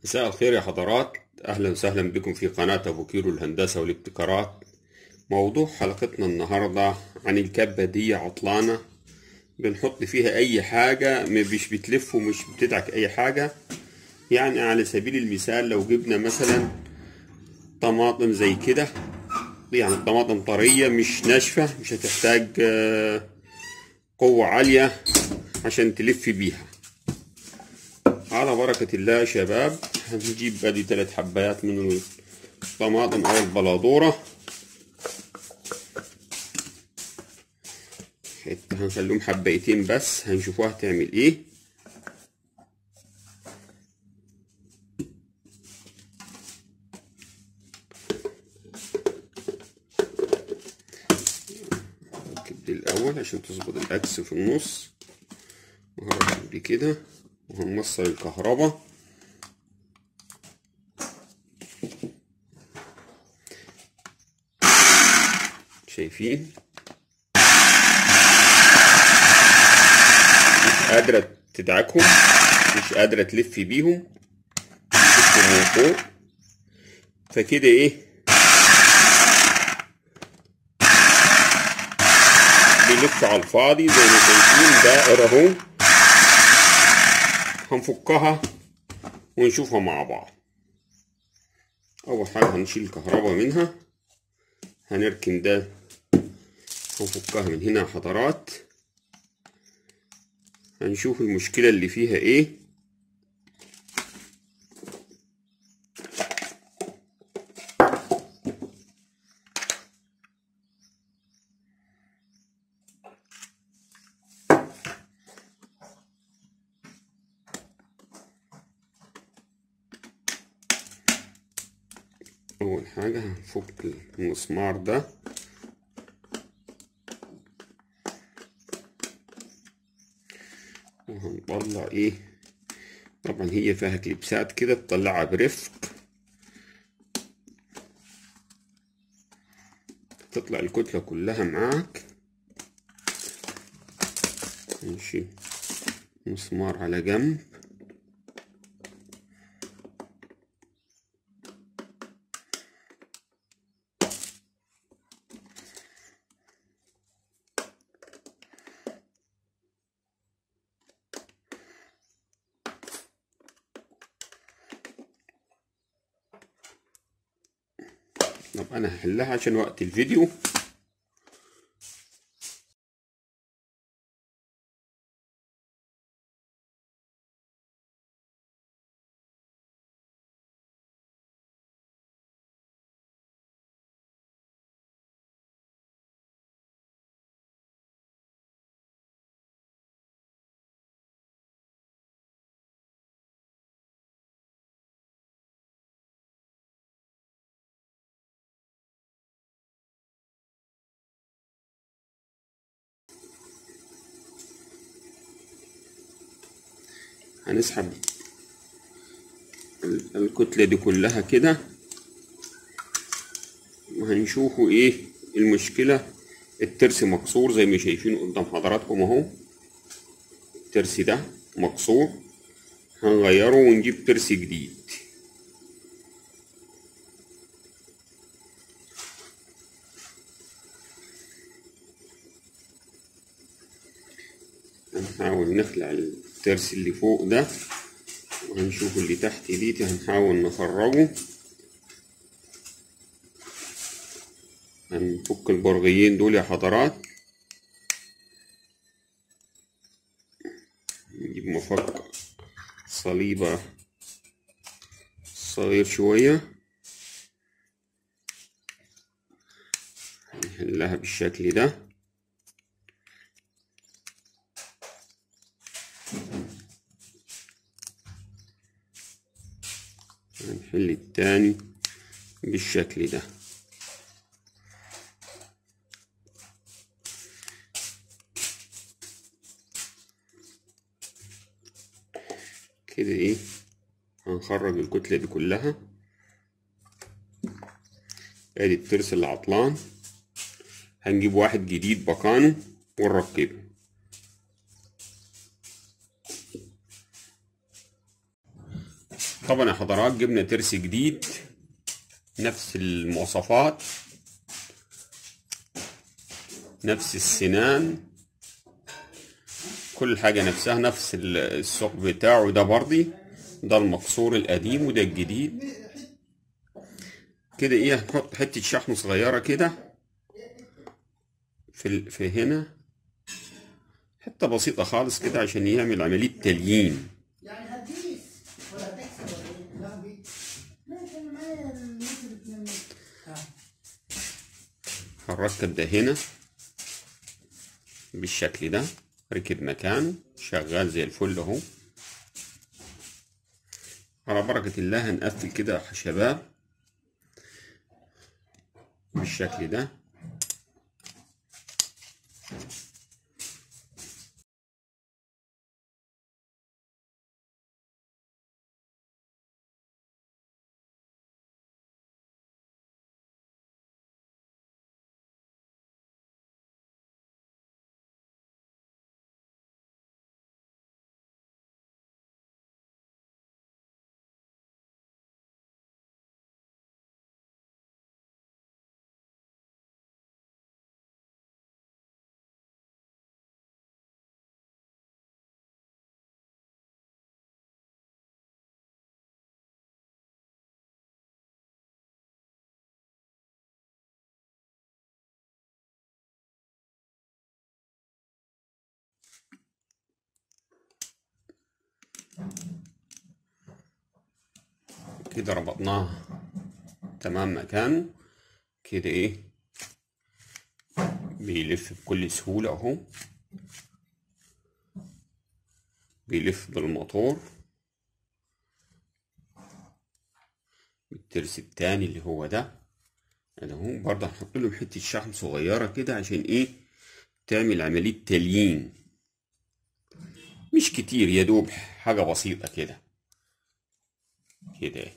مساء الخير يا حضرات أهلا وسهلا بكم في قناة أبو كيلو الهندسة والابتكارات موضوع حلقتنا النهاردة عن الكبة دي عطلانة بنحط فيها أي حاجة مش بتلف ومش بتدعك أي حاجة يعني على سبيل المثال لو جبنا مثلا طماطم زي كده يعني الطماطم طرية مش ناشفة مش هتحتاج آه، قوة عالية عشان تلف بيها على بركة الله يا شباب هنجيب ادي تلات حبايات من الطماطم او البلادورة حتة هنخليهم حبايتين بس هنشوفوها هتعمل ايه ركب دي الاول عشان تظبط الاكس في النص وهركب دي كده وهنوصل الكهرباء شايفين مش قادرة تدعكهم مش قادرة تلف بيهم تلف من فوق فكده ايه بيلف على الفاضي زي ما شايفين دائرة اهو هنفكها ونشوفها مع بعض اول حاجة هنشيل الكهرباء منها هنركن ده هنفكها من هنا يا حضرات هنشوف المشكلة اللي فيها ايه أول حاجة هنفك المسمار ده وهنطلع ايه طبعا هي فيها كليبسات كده تطلعها برفق تطلع الكتلة كلها معاك نشيل مسمار على جنب طب انا هحلها عشان وقت الفيديو هنسحب ال- الكتلة دي كلها كده وهنشوفوا ايه المشكلة الترس مكسور زي ما شايفين قدام حضراتكم اهو الترس ده مكسور هنغيره ونجيب ترس جديد هنحاول نخلع الترس اللي فوق ده وهنشوف اللي تحت دي هنحاول نخرجه هنفك البرغيين دول يا حضرات نجيب مفك صليبة صغير شوية نحلها بالشكل ده هنحل التاني بالشكل ده كده ايه هنخرج الكتلة دي كلها ادي الترس اللي عطلان هنجيب واحد جديد مكانه ونركبه طبعا يا حضرات جبنا ترس جديد نفس المواصفات نفس السنان كل حاجة نفسها نفس الثقب بتاعه ده برضي ده المكسور القديم وده الجديد كده ايه هنحط حتة شحم صغيرة كده في ال... في هنا حتة بسيطة خالص كده عشان يعمل عملية تليين يعني هتقيس ولا هتكسب ولا ايه؟ لا بي- ماشي انا معايا المتر اتنين متر ها. هنركب ده هنا بالشكل ده ركب مكانه شغال زي الفل اهو على بركة الله هنقفل كده يا شباب بالشكل ده كده ربطناه تمام مكانه كده ايه بيلف بكل سهولة اهو بيلف بالموتور بالترس التاني اللي هو ده ده اهو برضه هنحط له حتة شحم صغيرة كده عشان ايه تعمل عملية تليين مش كتير يا دوب حاجة بسيطة كده كده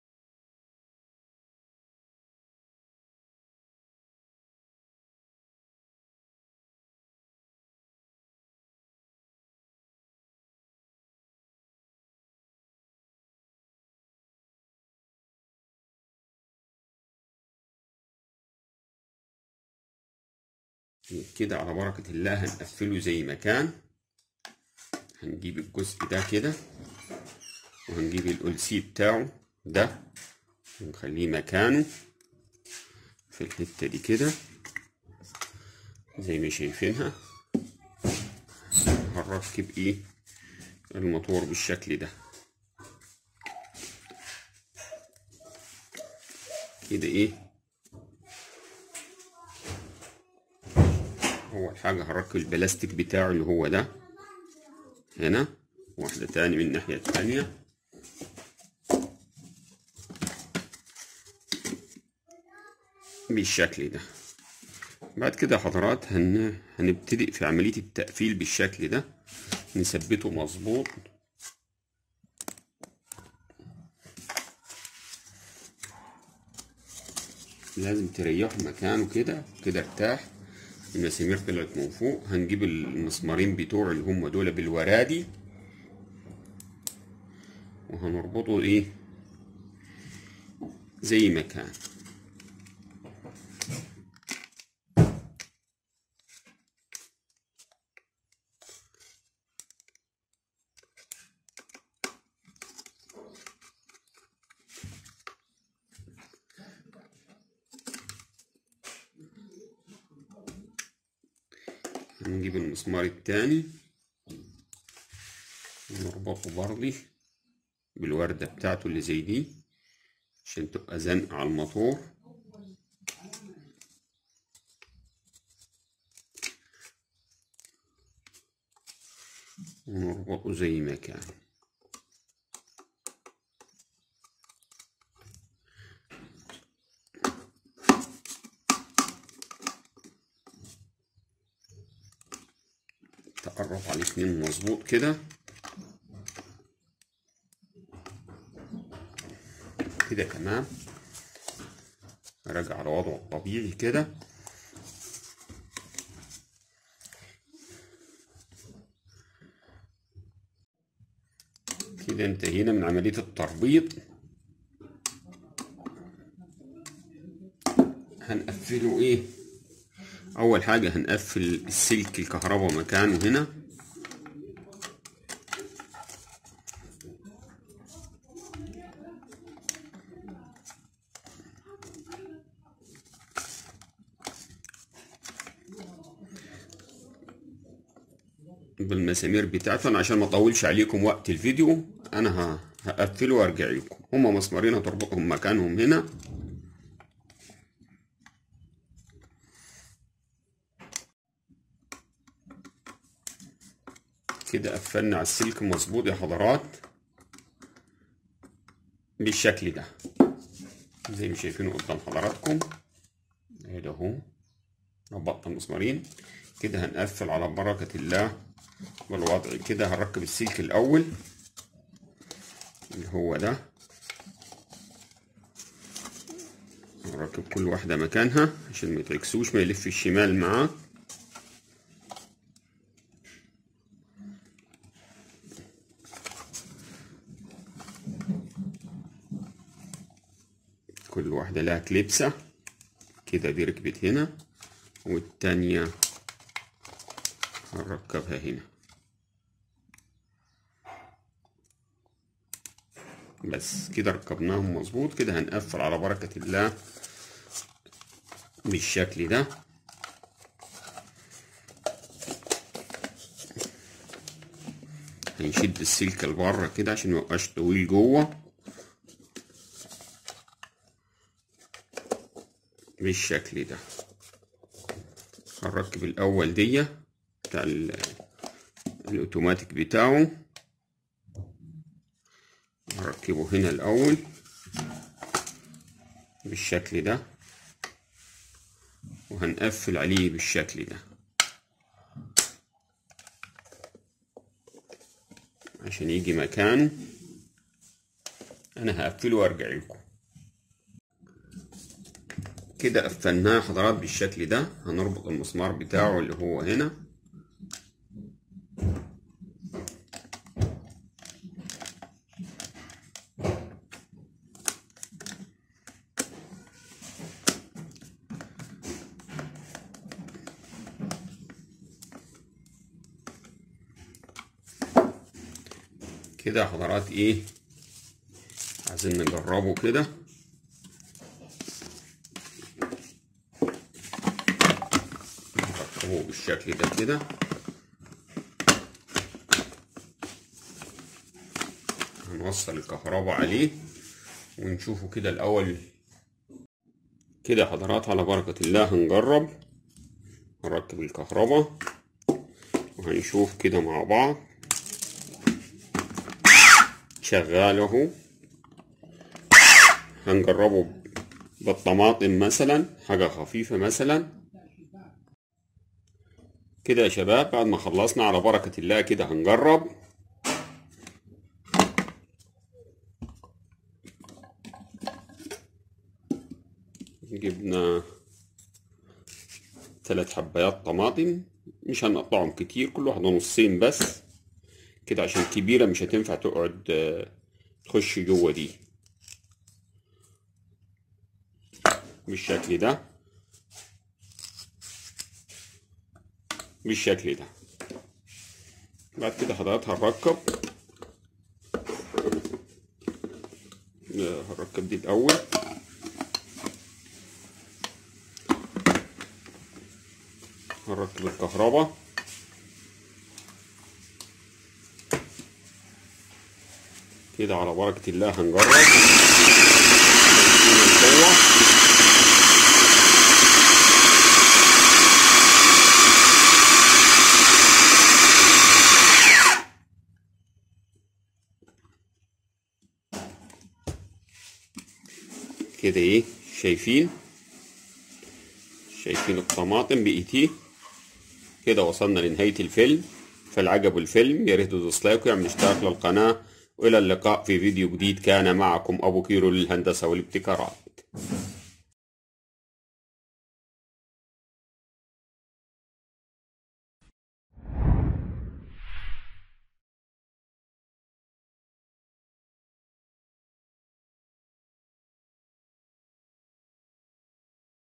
كده على بركة الله هنقفله زي ما كان هنجيب الجزء ده كده وهنجيب الألسي بتاعه ده ونخليه مكانه في الحتة دي كده زي ما شايفينها هنركب ايه الموتور بالشكل ده كده ايه اول حاجة هركب البلاستيك بتاعه اللي هو ده هنا واحدة تاني من الناحية التانية بالشكل ده بعد كده يا حضرات هن... هنبتدئ في عملية التقفيل بالشكل ده نثبته مظبوط لازم تريحه مكانه كده كده ارتاح المسامير طلعت من فوق هنجيب المسمارين بتوع اللي هم دول بالورادي وهنربطه ايه زي ما كان هنجيب المسمار التاني ونربطه برضه بالوردة بتاعته اللي زي دي عشان تبقى زنق على الموتور ونربطه زي ما كان تقرب على الاتنين مظبوط كده كده تمام راجع على وضعه الطبيعي كده كده انتهينا من عملية التربيط هنقفله ايه اول حاجة هنقفل السلك الكهرباء مكانه هنا بالمسامير بتاعته انا عشان ما اطولش عليكم وقت الفيديو انا ه- هقفله وارجع لكم هما مسمارين هتربطهم مكانهم هنا كده قفلنا على السلك مظبوط يا حضرات بالشكل ده زي ما شايفينه قدام حضراتكم اهي اهو ربطنا المسمارين كده هنقفل على بركة الله بالوضع كده هنركب السلك الأول اللي هو ده هنركب كل واحدة مكانها عشان ما يتعكسوش ما يلف الشمال معاه كل واحدة لها كليبسة كده دي ركبت هنا والتانية هنركبها هنا بس كده ركبناهم مظبوط كده هنقفل على بركة الله بالشكل ده هنشد السلك لبره كده عشان ميبقاش طويل جوه بالشكل ده هنركب الاول دي بتاع ال- الاوتوماتيك بتاعه هركبه هنا الاول بالشكل ده وهنقفل عليه بالشكل ده عشان يجي مكانه انا هقفله وارجع لكم كده قفلناه حضرات بالشكل ده هنربط المسمار بتاعه اللي هو هنا كده يا حضرات ايه عايزين نجربه كده نركبه بالشكل ده كده هنوصل الكهرباء عليه ونشوفه كده الأول كده يا حضرات على بركة الله هنجرب نركب الكهرباء وهنشوف كده مع بعض شغال اهو هنجربه بالطماطم مثلا حاجة خفيفة مثلا كده يا شباب بعد ما خلصنا على بركة الله كده هنجرب جبنا ثلاث حبايات طماطم مش هنقطعهم كتير كل واحدة نصين بس كده عشان كبيرة مش هتنفع تقعد آه، تخش جوه دي بالشكل ده بالشكل ده بعد كده حضرتك هنركب آه، هنركب دي الأول هنركب الكهرباء كده على بركة الله هنجرب القوة كده ايه شايفين شايفين الطماطم بإيتيه كده وصلنا لنهاية الفيلم فالعجب الفيلم يا ريت تدوس لايك ويعمل اشتراك للقناة وإلى اللقاء في فيديو جديد كان معكم أبو كيرو للهندسة والابتكارات